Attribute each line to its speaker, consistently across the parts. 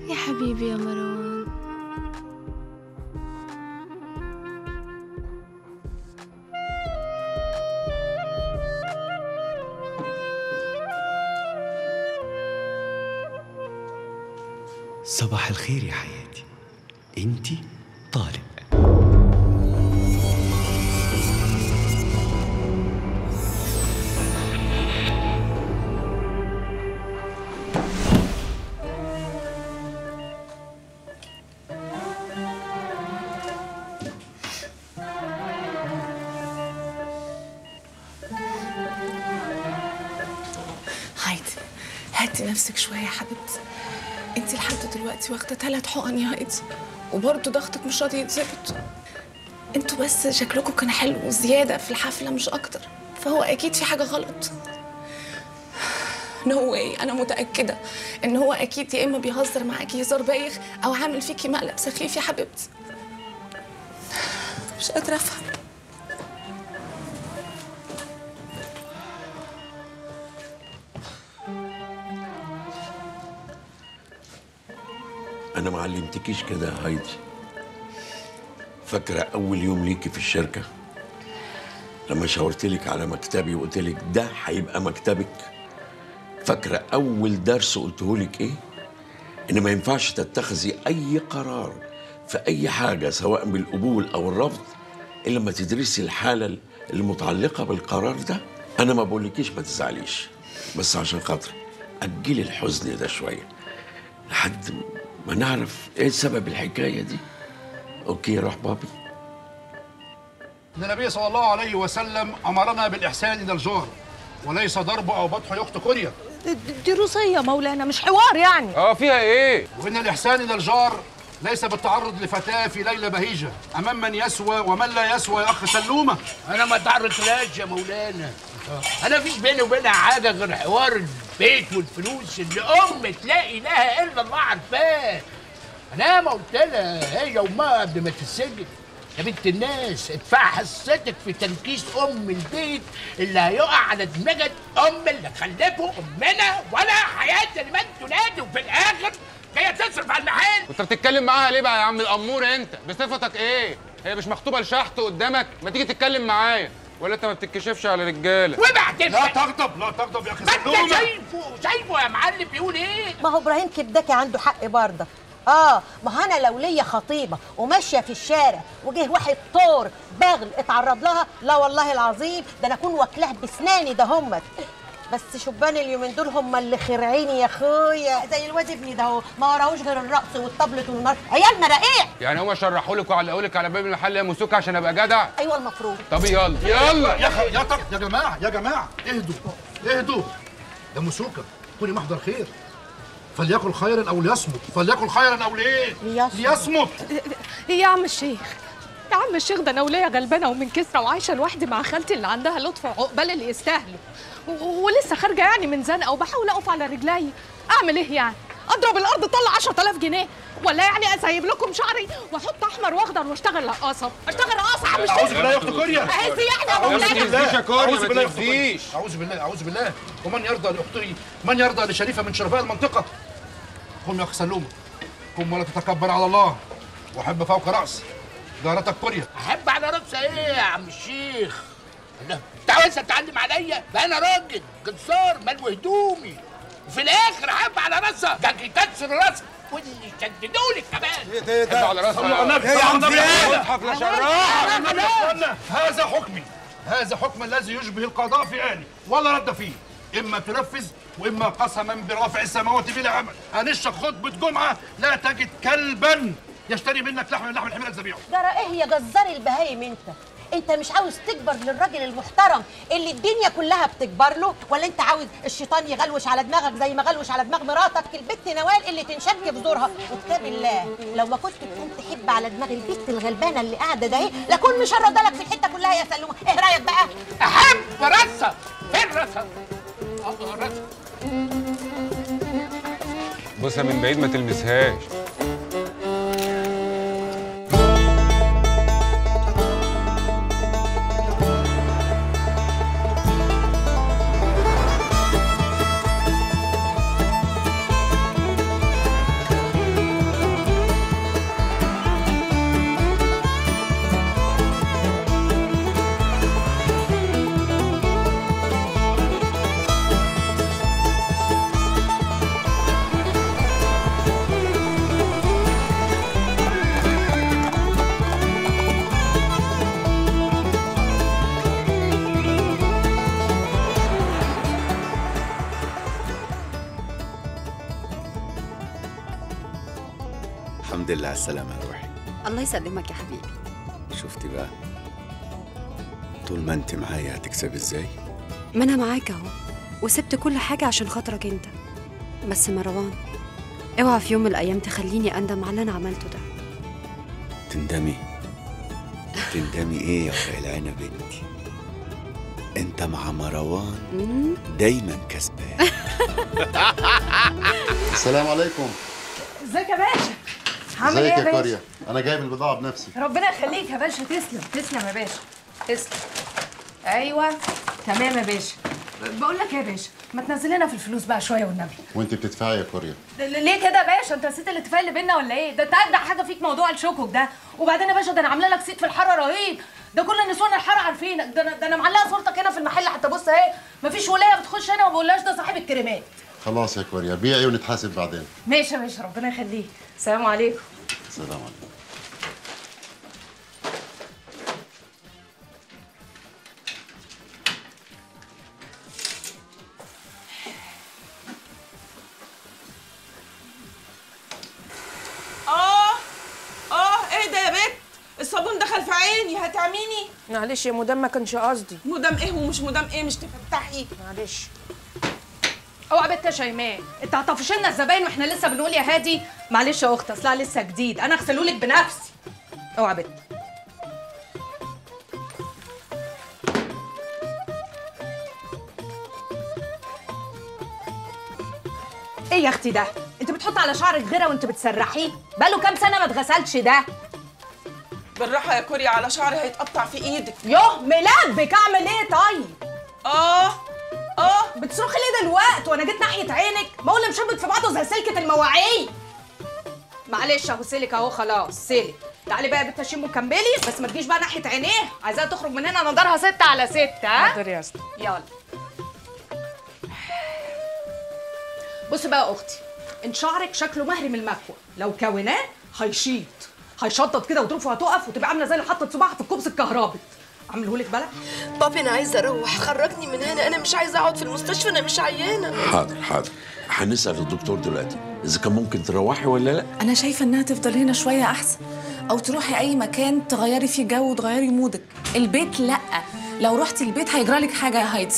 Speaker 1: يا حبيبي يا مروان
Speaker 2: صباح الخير يا حياتي انتي طارق
Speaker 3: هايدي هاتي نفسك شوية يا حبيبتي انت لحد دلوقتي واخدة ثلاث حقن يا هايدي وبرضه ضغطك مش راضي يتظبط انتوا بس شكلكم كان حلو زيادة في الحفلة مش أكتر فهو أكيد في حاجة غلط نو واي أنا متأكدة إن هو أكيد يا إما بيهزر معاكي هزار بايخ أو عامل فيكي مقلب سخيف يا حبيبتي مش قادرة أفهم
Speaker 4: انا ما علمتكيش كده يا هايدي فاكره اول يوم ليكي في الشركه لما شاورت لك على مكتبي وقلت لك ده هيبقى مكتبك فاكره اول درس قلته لك ايه ان ما ينفعش تتخذي اي قرار في اي حاجه سواء بالقبول او الرفض الا لما تدرسي الحاله المتعلقه بالقرار ده انا ما بقولكيش ما تزعليش بس عشان خاطري اجلي الحزن ده شويه لحد ما نعرف ايه سبب الحكايه دي اوكي روح بابي
Speaker 5: ان النبي صلى الله عليه وسلم امرنا بالاحسان الى الجار وليس ضرب او بطح يخت كوريا
Speaker 6: دي روسية مولانا مش حوار يعني
Speaker 7: اه فيها ايه؟
Speaker 5: وان الاحسان الى الجار ليس بالتعرض لفتاه في ليله بهيجه امام من يسوى ومن لا يسوى يا اخ سلومه
Speaker 8: انا ما تعرضتلاش يا مولانا انا فيش بيني وبينها حاجه غير حوار البيت والفلوس اللي ام تلاقي لها الا الله عارفاه انا ما قلت لها هي وامها قبل ما تتسجن يا بنت الناس ادفع حصتك في تنكيس ام البيت اللي هيقع على دماغك ام اللي خلفه امنا ولا حياه لمن تنادي وفي الاخر جايه تصرف على المحل
Speaker 7: كنت بتتكلم معاها ليه بقى يا عم الامور انت؟ بصفتك ايه؟ هي مش مخطوبه لشحت قدامك؟ ما تيجي تتكلم معايا ولا انت ما بتتكشفش على رجاله؟
Speaker 8: وبعدين
Speaker 5: لا تغضب لا تغضب يا اخي
Speaker 8: ما انت
Speaker 5: سلومه
Speaker 8: شايفه شايفه يا معلم بيقول ايه
Speaker 6: ما هو ابراهيم كبدكي عنده حق برضه اه ما هو انا لو ليا خطيبه وماشيه في الشارع وجه واحد طور باغل اتعرض لها لا والله العظيم ده انا اكون واكلاه بسناني ده همت بس شبان اليومين دول هم اللي خرعيني يا اخويا زي الواد ابني ده اهو ما وراهوش غير الرقص والطبلة والنار عيال مرقيع
Speaker 7: يعني هما شرحوا لك وعلقوا لك على باب المحل يا موسوكا عشان ابقى جدع؟
Speaker 6: ايوه المفروض
Speaker 7: طب يلا يلا
Speaker 5: يا اخي يا طب يا جماعه يا جماعه اهدوا اهدوا يا مسوكه كوني محضر خير فليكن خيرا او ليصمت فليكن خيرا او ليه
Speaker 6: ليصمت.
Speaker 5: ليصمت
Speaker 9: ايه يا عم الشيخ يا عم الشيخ ده انا ولية غلبانه ومن كسرى وعايشه لوحدي مع خالتي اللي عندها لطف وعقبال اللي يستاهلوا و- ولسه خارجه يعني من زنقه وبحاول اقف على رجلي اعمل ايه يعني اضرب الارض طلع 10000 جنيه ولا يعني اسيب لكم شعري واحط احمر واخضر واشتغل رقاصه اشتغل رقاصه يا عم
Speaker 5: اعوذ
Speaker 9: الشيخ
Speaker 5: بالله يا اخت كوريا
Speaker 9: اهز يعني يا
Speaker 7: يا
Speaker 9: مولانا
Speaker 7: ابني تأذيش يا كوريا
Speaker 5: اعوذ
Speaker 7: ما
Speaker 5: بالله يا أخت كوريا.
Speaker 7: تأذيش
Speaker 5: اعوذ بالله اعوذ بالله ومن يرضى لاخته من يرضى لشريفه من شرفاء المنطقه قم يا اخ سلومه قم ولا تتكبر على الله وحب فوق راس جارتك كوريا
Speaker 8: احب على راسها ايه يا عم الشيخ الله انت عاوز تتعلم عليا بقى انا راجل جزار مال وهدومي وفي الاخر احب على راسها ده كتكسر راسها واللي شددولك كمان
Speaker 7: حب على راسها
Speaker 5: صلوا على النبي صلوا على النبي
Speaker 7: اضحك لا شراح
Speaker 5: هذا حكمي هذا حكم الذي يشبه القضاء في آني ولا رد فيه إما تنفذ وإما قسما برافع السماوات بلا عمل هنشرب خطبة جمعة لا تجد كلبا يشتري منك لحم من لحم الحمير تذبيحه
Speaker 6: جرى ايه يا جزار البهايم انت انت مش عاوز تكبر للراجل المحترم اللي الدنيا كلها بتكبر له ولا انت عاوز الشيطان يغلوش على دماغك زي ما غلوش على دماغ مراتك البت نوال اللي تنشك في زورها وكتاب الله لو ما كنت تكون تحب على دماغ البت الغلبانه اللي قاعده ده ايه لكون مشرده لك في الحته كلها يا سلومه ايه رايك بقى
Speaker 8: احب راسها فين راسها اه راسها
Speaker 7: بصها من بعيد ما تلمسهاش
Speaker 10: لله على السلامة يا روحي
Speaker 11: الله يسلمك يا حبيبي
Speaker 10: شفتي بقى طول ما انت معايا هتكسبي ازاي
Speaker 11: ما انا معاك اهو وسبت كل حاجة عشان خاطرك انت بس مروان اوعى في يوم من الايام تخليني اندم على اللي انا عملته ده
Speaker 10: تندمي تندمي ايه يا ورق العنب انت انت مع مروان
Speaker 11: مم.
Speaker 10: دايما كسبان
Speaker 12: السلام عليكم
Speaker 9: ازيك يا باشا عامل ايه
Speaker 12: ازيك
Speaker 9: يا
Speaker 12: يا
Speaker 9: باشا
Speaker 12: كوريا انا جايب البضاعه بنفسي
Speaker 9: ربنا يخليك يا باشا تسلم تسلم يا باشا تسلم ايوه تمام يا باشا بقول لك ايه يا باشا ما تنزل لنا في الفلوس بقى شويه والنبي
Speaker 12: وانت بتدفعي يا كوريا
Speaker 9: ل- ليه كده يا باشا انت نسيت الاتفاق اللي بينا ولا ايه ده انت اجدع حاجه فيك موضوع الشوكوك ده وبعدين يا باشا ده انا عامله لك صيت في الحاره رهيب ده كل نسوان الحاره عارفينك ده انا ده انا معلقه صورتك هنا في المحل حتى بص اهي مفيش ولايه بتخش هنا وما بقولهاش ده صاحب الكريمات
Speaker 12: خلاص يا كوريا بيعي ونتحاسب بعدين
Speaker 9: ماشي يا باشا ربنا يخليك السلام عليكم
Speaker 12: سلام عليكم
Speaker 13: اه اه ايه ده يا بت الصابون دخل في عيني هتعميني
Speaker 9: معلش يا مدام ما كانش قصدي
Speaker 13: مدام ايه ومش مدام ايه مش تفتحي
Speaker 9: معلش اوعى بنت يا شيماء انت هتطفش لنا الزباين واحنا لسه بنقول يا هادي معلش يا اخت اصلها لسه جديد انا اغسلهولك بنفسي اوعى بنت ايه يا اختي ده انت بتحط على شعرك غيره وانت بتسرحيه بقاله كام سنه ما اتغسلش ده
Speaker 13: بالراحه يا كوريا على شعري هيتقطع في ايدك
Speaker 9: يوه ملبك اعمل ايه طيب
Speaker 13: اه اه
Speaker 9: بتصرخي ليه دلوقتي وانا جيت ناحيه عينك ما هو اللي مشبك في بعضه زي سلكه المواعين معلش اهو سلك اهو خلاص سلك تعالي بقى يا بنت شيمو كملي بس ما تجيش بقى ناحيه عينيه عايزاها تخرج من هنا نضرها ستة على ستة ها
Speaker 13: حاضر يا اسطى
Speaker 9: يلا بصي بقى يا اختي انت شعرك شكله مهري من المكوى لو كوناه هيشيط هيشطط كده وتروح هتقف وتبقى عامله زي اللي حطت صباعها في الكوبس الكهربي اعملهولك بلح
Speaker 14: بابي انا عايزه اروح خرجني من هنا انا مش عايزه اقعد في المستشفى انا مش عيانه
Speaker 4: حاضر حاضر هنسال الدكتور دلوقتي اذا كان ممكن تروحي ولا لا
Speaker 3: انا شايفه انها تفضل هنا شويه احسن او تروحي اي مكان تغيري فيه جو وتغيري مودك البيت لا لو رحتي البيت هيجرالك حاجه يا هايدي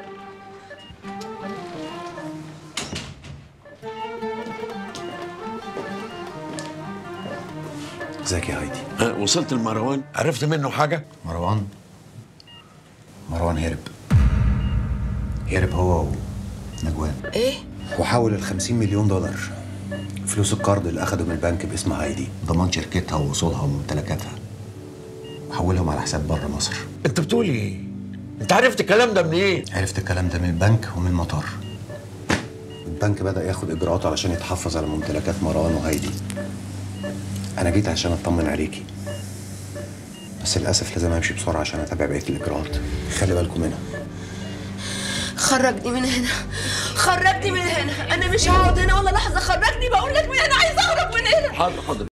Speaker 2: ازيك يا هايدي
Speaker 4: ها وصلت لمروان عرفت منه حاجه
Speaker 2: مروان مروان هرب هرب هو ونجوان
Speaker 14: ايه
Speaker 2: وحول ال 50 مليون دولار فلوس القرض اللي اخده من البنك باسم هايدي ضمان شركتها ووصولها وممتلكاتها حولهم على حساب بره مصر
Speaker 4: انت بتقول ايه انت عرفت الكلام ده منين
Speaker 2: عرفت الكلام ده من البنك ومن المطار البنك بدأ ياخد إجراءات علشان يتحفظ على ممتلكات مروان وهايدي أنا جيت عشان أطمن عليكي بس للأسف لازم أمشي بسرعة عشان أتابع بقية الإجراءات خلي بالكم منها
Speaker 14: خرجني من هنا خرجني من هنا انا مش هقعد هنا ولا لحظه خرجني بقول لك من هنا عايزه اهرب من هنا
Speaker 4: حاضر حاضر